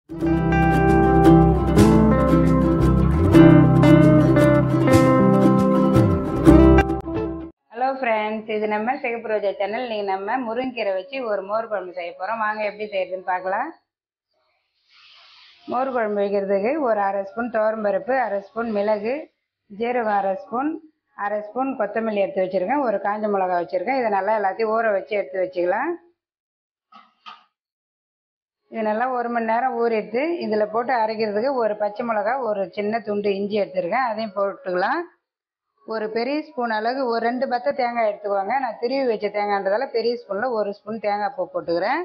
hello friends இது நம்ம சிகப்பு ரோஜா சேனல் இன்னைக்கு நம்ம முருங்கீரை வச்சு ஒரு மோர் குழம்பு செய்ய போகிறோம் வாங்க எப்படி செய்யறதுன்னு பார்க்கலாம் மோர் குழம்பு வைக்கிறதுக்கு ஒரு அரை ஸ்பூன் துவரம்பருப்பு அரை ஸ்பூன் மிளகு ஜீரகம் அரை ஸ்பூன் அரை ஸ்பூன் கொத்தமல்லி எடுத்து வச்சுருக்கேன் ஒரு காஞ்ச மிளகா வச்சுருக்கேன் இதை நல்லா எல்லாத்தையும் ஊற வச்சு எடுத்து வச்சுக்கலாம் இது நல்லா ஒரு மணி நேரம் ஊறிட்டு இதில் போட்டு அரைக்கிறதுக்கு ஒரு பச்சை மிளகா ஒரு சின்ன துண்டு இஞ்சி எடுத்துருக்கேன் அதையும் போட்டுக்கலாம் ஒரு பெரிய ஸ்பூன் அளவுக்கு ஒரு ரெண்டு பத்தை தேங்காய் எடுத்துக்குவாங்க நான் திருவி வச்ச தேங்காய்ன்றதால பெரிய ஸ்பூனில் ஒரு ஸ்பூன் தேங்காய் பூ போட்டுக்கிறேன்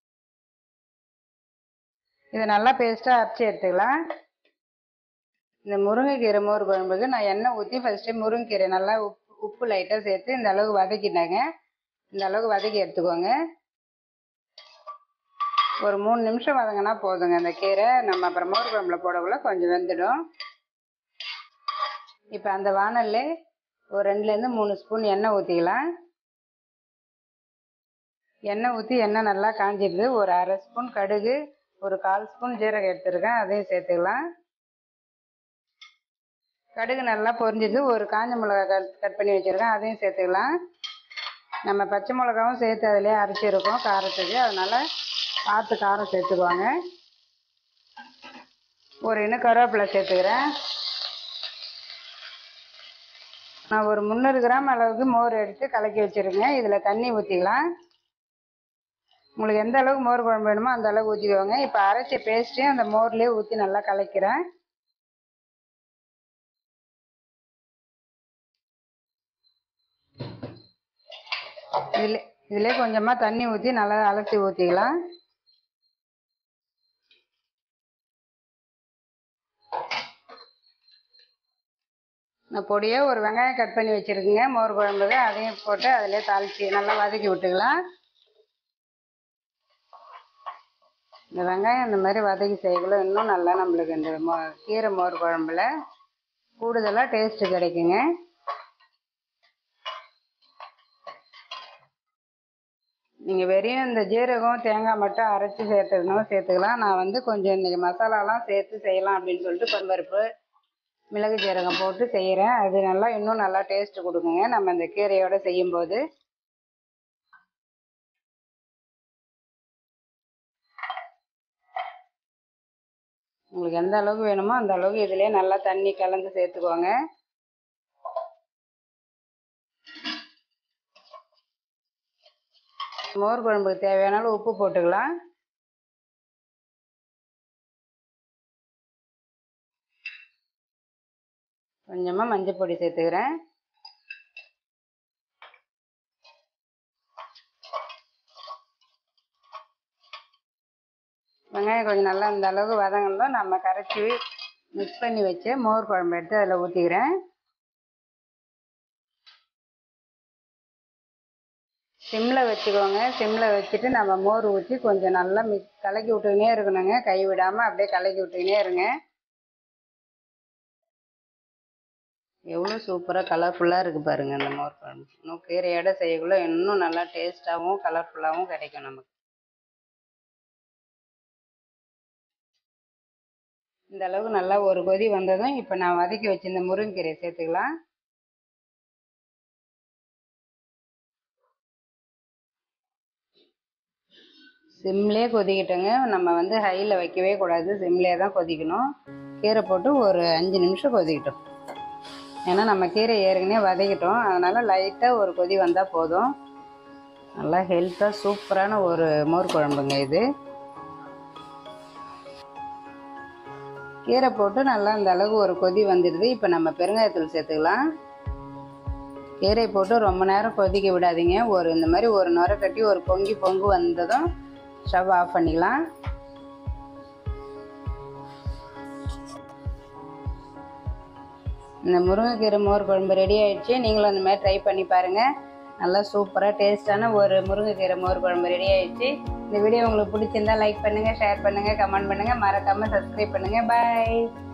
இதை நல்லா பேஸ்ட்டாக அரைச்சி எடுத்துக்கலாம் இந்த முருங்கைக்கீரை மோர் குழம்புக்கு நான் எண்ணெய் ஊற்றி ஃபஸ்ட்டு முருங்கைக்கீரை நல்லா உப்பு உப்பு லைட்டாக சேர்த்து இந்த அளவுக்கு வதக்கிட்டாங்க இந்த அளவுக்கு வதக்கி எடுத்துக்கோங்க ஒரு மூணு நிமிஷம் வதங்கினா போதுங்க அந்த கீரை நம்ம அப்புறம் மோர் குழம்புல போடக்குள்ள கொஞ்சம் வெந்துடும் இப்போ அந்த வானல்ல ஒரு ரெண்டுலேருந்து மூணு ஸ்பூன் எண்ணெய் ஊற்றிக்கலாம் எண்ணெய் ஊற்றி எண்ணெய் நல்லா காஞ்சிடுது ஒரு அரை ஸ்பூன் கடுகு ஒரு கால் ஸ்பூன் ஜீரகம் எடுத்துருக்கேன் அதையும் சேர்த்துக்கலாம் கடுகு நல்லா பொரிஞ்சிடுது ஒரு காஞ்ச மிளகா கட் கட் பண்ணி வச்சுருக்கேன் அதையும் சேர்த்துக்கலாம் நம்ம பச்சை மிளகாவும் சேர்த்து அதிலே அரைச்சிருக்கோம் காரத்துக்கு அதனால் பார்த்து காரம் சேர்த்துக்குவாங்க ஒரு இன்னும் கருவேப்பிலை சேர்த்துக்கிறேன் நான் ஒரு முந்நூறு கிராம் அளவுக்கு மோர் எடுத்து கலக்கி வச்சுருக்கேன் இதில் தண்ணி ஊற்றிக்கலாம் உங்களுக்கு எந்த அளவுக்கு மோர் குழம்பு வேணுமோ அந்த அளவுக்கு ஊற்றிக்கோங்க இப்போ அரைச்ச பேஸ்ட்டையும் அந்த மோர்லேயே ஊற்றி நல்லா கலக்கிறேன் இதில் இதிலே கொஞ்சமாக தண்ணி ஊற்றி நல்லா அலசி ஊற்றிக்கலாம் நான் பொடியாக ஒரு வெங்காயம் கட் பண்ணி வச்சுருக்குங்க மோர் குழம்புக்கு அதையும் போட்டு அதிலே தாளித்து நல்லா வதக்கி விட்டுக்கலாம் இந்த வெங்காயம் இந்த மாதிரி வதக்கி செய்யக்குள்ள இன்னும் நல்லா நம்மளுக்கு இந்த மோ கீரை மோர் குழம்புல கூடுதலாக டேஸ்ட்டு கிடைக்குங்க நீங்கள் வெறும் இந்த ஜீரகம் தேங்காய் மட்டும் அரைச்சி சேர்த்துக்கணும் சேர்த்துக்கலாம் நான் வந்து கொஞ்சம் இன்றைக்கி மசாலாலாம் சேர்த்து செய்யலாம் அப்படின்னு சொல்லிட்டு பருப்பு மிளகு ஜீரகம் போட்டு செய்கிறேன் அது நல்லா இன்னும் நல்லா டேஸ்ட் கொடுக்குங்க நம்ம இந்த கீரையோட செய்யும்போது உங்களுக்கு எந்த அளவுக்கு வேணுமோ அந்த அளவுக்கு இதிலே நல்லா தண்ணி கலந்து சேர்த்துக்கோங்க மோர் குழம்புக்கு தேவையான உப்பு போட்டுக்கலாம் கொஞ்சமாக மஞ்சள் பொடி சேர்த்துக்கிறேன் வெங்காயம் கொஞ்சம் நல்லா இந்த அளவுக்கு வதங்கணும் நம்ம கரைச்சி மிக்ஸ் பண்ணி வச்சு மோர் குழம்பு எடுத்து அதில் ஊற்றிக்கிறேன் சிம்மில் வச்சுக்கோங்க சிம்மில் வச்சுட்டு நம்ம மோர் ஊற்றி கொஞ்சம் நல்லா மிக்ஸ் கலக்கி விட்டுக்கினே இருக்கணுங்க கை விடாமல் அப்படியே கலக்கி விட்டுக்கினே இருங்க எவ்வளோ சூப்பராக கலர்ஃபுல்லாக இருக்குது பாருங்கள் இந்த மோர் குழம்பு இன்னும் கீரையோட செய்யக்குள்ள இன்னும் நல்லா டேஸ்ட்டாகவும் கலர்ஃபுல்லாகவும் கிடைக்கும் நமக்கு இந்த அளவுக்கு நல்லா ஒரு கொதி வந்ததும் இப்போ நான் வதக்கி வச்சிருந்த முருங்கீரையை சேர்த்துக்கலாம் சிம்லேயே கொதிக்கிட்டோங்க நம்ம வந்து ஹையில் வைக்கவே கூடாது சிம்லேயே தான் கொதிக்கணும் கீரை போட்டு ஒரு அஞ்சு நிமிஷம் கொதிக்கட்டும் ஏன்னா நம்ம கீரை ஏற்கனவே வதக்கிட்டோம் அதனால் லைட்டாக ஒரு கொதி வந்தால் போதும் நல்லா ஹெல்த்தாக சூப்பரான ஒரு மோர் குழம்புங்க இது கீரை போட்டு நல்லா இந்த அளவுக்கு ஒரு கொதி வந்துடுது இப்போ நம்ம பெருங்காயத்தூள் சேர்த்துக்கலாம் கீரை போட்டு ரொம்ப நேரம் கொதிக்க விடாதீங்க ஒரு இந்த மாதிரி ஒரு நுரை கட்டி ஒரு பொங்கி பொங்கு வந்ததும் ஸ்டவ் ஆஃப் பண்ணிக்கலாம் இந்த முருங்கைக்கீரை மோர் குழம்பு ரெடி ஆயிடுச்சு நீங்களும் அந்த மாதிரி ட்ரை பண்ணி பாருங்கள் நல்லா சூப்பராக டேஸ்டான ஒரு முருங்கைக்கீரை மோர் குழம்பு ரெடி ஆயிடுச்சு இந்த வீடியோ உங்களுக்கு பிடிச்சிருந்தா லைக் பண்ணுங்கள் ஷேர் பண்ணுங்கள் கமெண்ட் பண்ணுங்கள் மறக்காமல் சப்ஸ்கிரைப் பண்ணுங்கள் பாய்